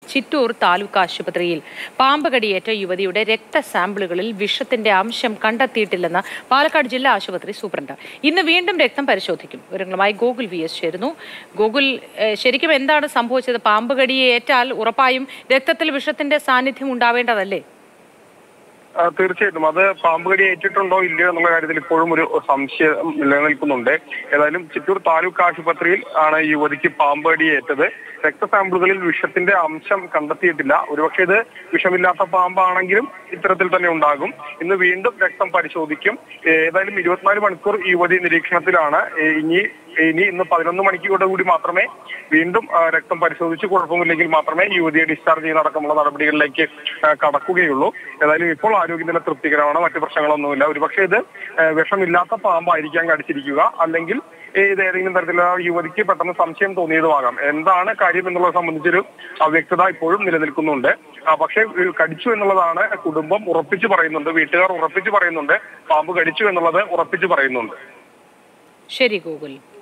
ചിറ്റൂർ താലൂക്ക് ആശുപത്രിയിൽ പാമ്പ് കടിയേറ്റ യുവതിയുടെ രക്തസാമ്പിളുകളിൽ വിഷത്തിന്റെ അംശം കണ്ടെത്തിയിട്ടില്ലെന്ന് പാലക്കാട് ജില്ലാ ആശുപത്രി സൂപ്രണ്ട് ഇന്ന് വീണ്ടും രക്തം പരിശോധിക്കും വിവരങ്ങളുമായി ഗോകുൽ വി എസ് ചേരുന്നു ഗോകുൽ ഏഹ്, ശരിക്കും എന്താണ് സംഭവിച്ചത് പാമ്പ് കടിയേറ്റാൽ ഉറപ്പായും രക്തത്തിൽ വിഷത്തിന്റെ സാന്നിധ്യം ഉണ്ടാവേണ്ടതല്ലേ ആ, തീർച്ചയായിട്ടും അത് പാമ്പ് കടി ഏറ്റിട്ടുണ്ടോ ഇല്ലയോ എന്നുള്ള കാര്യത്തിൽ ഇപ്പോഴും ഒരു സംശയം നിലനിൽക്കുന്നുണ്ട് ഏതായാലും ചിറ്റൂർ താലൂക്ക് ആശുപത്രിയിൽ ആണ് ഈ യുവതിക്ക് പാമ്പ് കടി ഏറ്റത് രക്തസാമ്പിളുകളിൽ വിഷത്തിന്റെ അംശം കണ്ടെത്തിയിട്ടില്ല ഒരുപക്ഷെ ഇത് വിഷമില്ലാത്ത പാമ്പാണെങ്കിലും ഇത്തരത്തിൽ തന്നെ ഉണ്ടാകും ഇന്ന് വീണ്ടും രക്തം പരിശോധിക്കും ഏതായാലും ഇരുപത്തിനാല് മണിക്കൂർ ഈ യുവതി നിരീക്ഷണത്തിലാണ് ഏ, ഇനി ഇനി ഇന്ന് പതിനൊന്ന് മണിക്കൂടെ കൂടി മാത്രമേ വീണ്ടും ആ, രക്തം പരിശോധിച്ച് കുഴപ്പമില്ലെങ്കിൽ മാത്രമേ ഈ യുവതിയെ ഡിസ്ചാർജ് ചെയ്യുന്ന അടക്കമുള്ള നടപടികളിലേക്ക് ആ, കടക്കുകയുള്ളൂ ഏതായാലും ഇപ്പോൾ ആരോഗ്യനില തൃപ്തികരമാണ് മറ്റു പ്രശ്നങ്ങളൊന്നുമില്ല ഒരുപക്ഷെ ഇത് ആ, വിഷമില്ലാത്ത പാമ്പായിരിക്കാൻ കടിച്ചിരിക്കുക അല്ലെങ്കിൽ ഇത് ഏതെങ്കിലും തരത്തിലുള്ള യുവതിക്ക് പെട്ടെന്ന് സംശയം തോന്നിയതുമാകാം എന്താണ് കാര്യം എന്നുള്ളത് സംബന്ധിച്ചൊരു അവ്യക്തത ഇപ്പോഴും നിലനിൽക്കുന്നുണ്ട് ആ, പക്ഷേ ഇത് കടിച്ചു എന്നുള്ളതാണ് കുടുംബം ഉറപ്പിച്ചു പറയുന്നുണ്ട് വീട്ടുകാർ ഉറപ്പിച്ചു പറയുന്നുണ്ട് പാമ്പ് കടിച്ചു എന്നുള്ളത് ഉറപ്പിച്ചു പറയുന്നുണ്ട് ശരി ഗോകുൽ